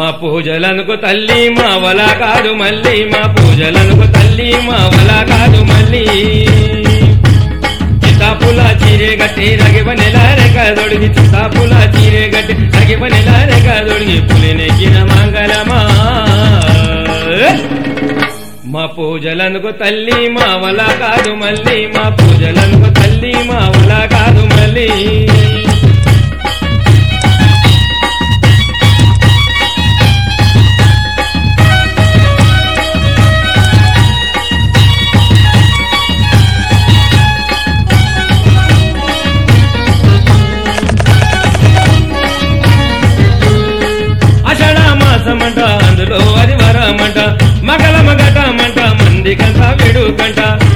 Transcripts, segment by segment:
మా పూజలనుకు తల్లి మా వల కాదు మళ్ళీ మా పూజలనుకు తల్లి మా వల కాదు మళ్ళీ చిత్తాపుల చీరే గట్టి రగివ నెలారెక దొడిగి చిత్తాపుల చీరే గట్టి రగివ నెలారెక దొడిగి పులినెక్కిన మంగళమా మా పూజలనుకు తల్లి మా వల కాదు మళ్ళీ మా పూజలనుకు తల్లి మా వల కాదు మళ్ళీ అషాఢ మాసమంట అందులో అది వరమంట మగల మగటమంట మంది కంట వేడుకంట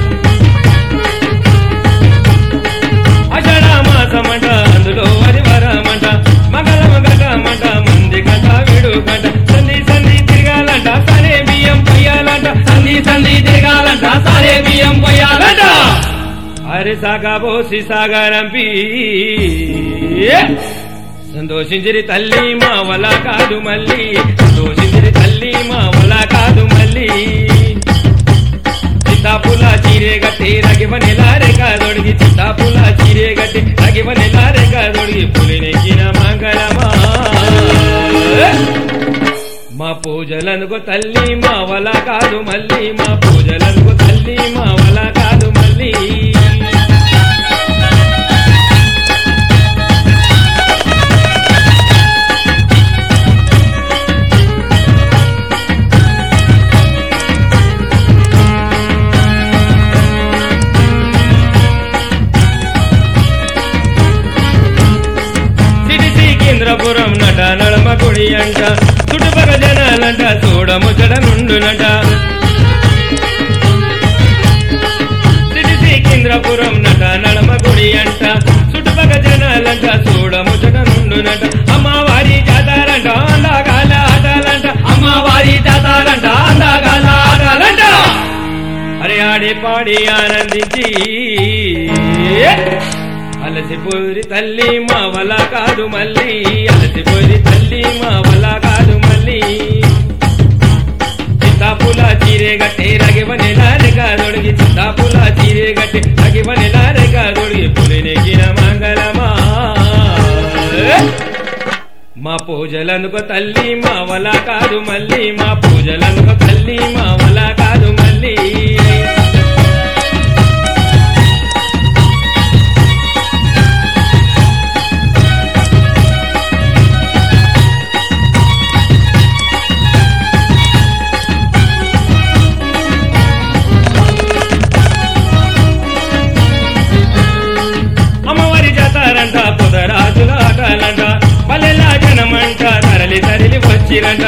అషాఢ మాసమంట అందులో అది వరమంట మగల మగటమంట మంది కంట వేడుకంట సంధి సంధి తిరగాలంట సరే బియ్యం పొయ్యాలంట సంధి సంధి తిరగాలంట సరే బియ్యం పొయ్యాలంట అరే సాగా బోసి సాగరంపి సంతోషించిరి తల్లి మా వల కాదు మళ్ళీ సంతోషించిరి తల్లి మా వల కాదు మళ్ళీ చిత్తాపుల చీరే గట్టి రగివ నెలారే కాదొడిగి చిత్తాపుల చీరే గట్టి రగివ నెలారే కాదొడిగి పులినెక్కిన మంగళమా మా పూజలనుకో తల్లి మా వల కాదు మళ్ళీ మా పూజలనుకో తల్లి మా వల కాదు మళ్ళీ సిడిసి కేంద్రపురం నట నడమ గుడి అంట చుట్టుపక్క జనాలంట చూడముచ్చట నుండునట సిడిసి కేంద్రపురం నట నడమ గుడి అంట చుట్టుపక్క జనాలంట చూడముచ్చట నుండునట అమ్మవారి జాతారంట అందాగాల ఆటాలంట అమ్మవారి జాతారంట అందాగాల ఆటాలంట అరే ఆడి పాడి ఆనందించి అలసిపోరి తల్లి మా వల కాదు మళ్ళీ అలసిపోరి తల్లి మా వల కాదు మళ్ళీ చిత్తాపుల చీరే గట్టి రగివ నెలారే కాదొడిగి చిత్తాపుల చీరే గట్టి రగివ నెలారే కాదొడిగి పులినెక్కిన మంగళమా మా పూజలనుకో తల్లి మా వల కాదు మళ్ళీ మా పూజలనుకో తల్లి మా వల కాదు మళ్ళీ అమ్మవారి జాతారంట పొదరాజుల ఆటలంట పల్లెలా జనమంట తరలి తరలి వచ్చిరంట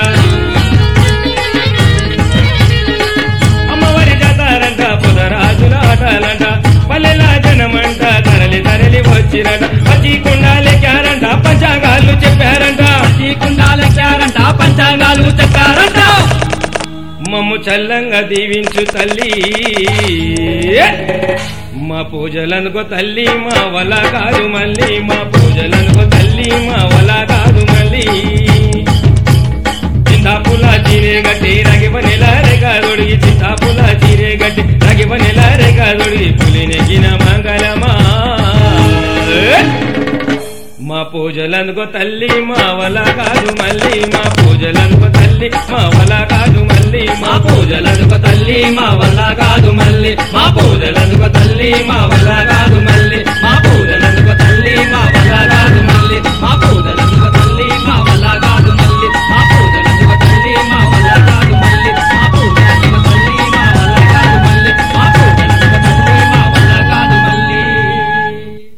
అమ్మవారి జాతారంట పొదరాజుల ఆటలంట పల్లెలా జనమంట తరలి తరలి వచ్చిరంట వచ్చి కుండాలెక్కారంట పంచాంగాలు చెప్పారంట ఈ కుండాలెక్కారంట పంచాంగాలు చెప్పారంట మమ్ము చల్లంగా దీవించు తల్లి మా పూజలనుకో తల్లి మా వల కాదు మళ్ళీ మా పూజలనుకో తల్లి మా వల కాదు మళ్ళీ చింతాపుల చీరే గట్టి రగివ నెలారే కాదొడిగి చింతాపుల చీరే గట్టి రగివ నెలారే కాదొడిగి పులినెక్కిన మంగళమా మా పూజలనుకో తల్లి మా వల కాదు మళ్ళీ మా పూజలనుకో తల్లి మా వల కాదు మళ్ళీ మా పూజలనుక తల్లి మా వల్ల కాదు మళ్ళీ మా పూజలనుక తల్లి మా వల్ల కాదు మళ్ళీ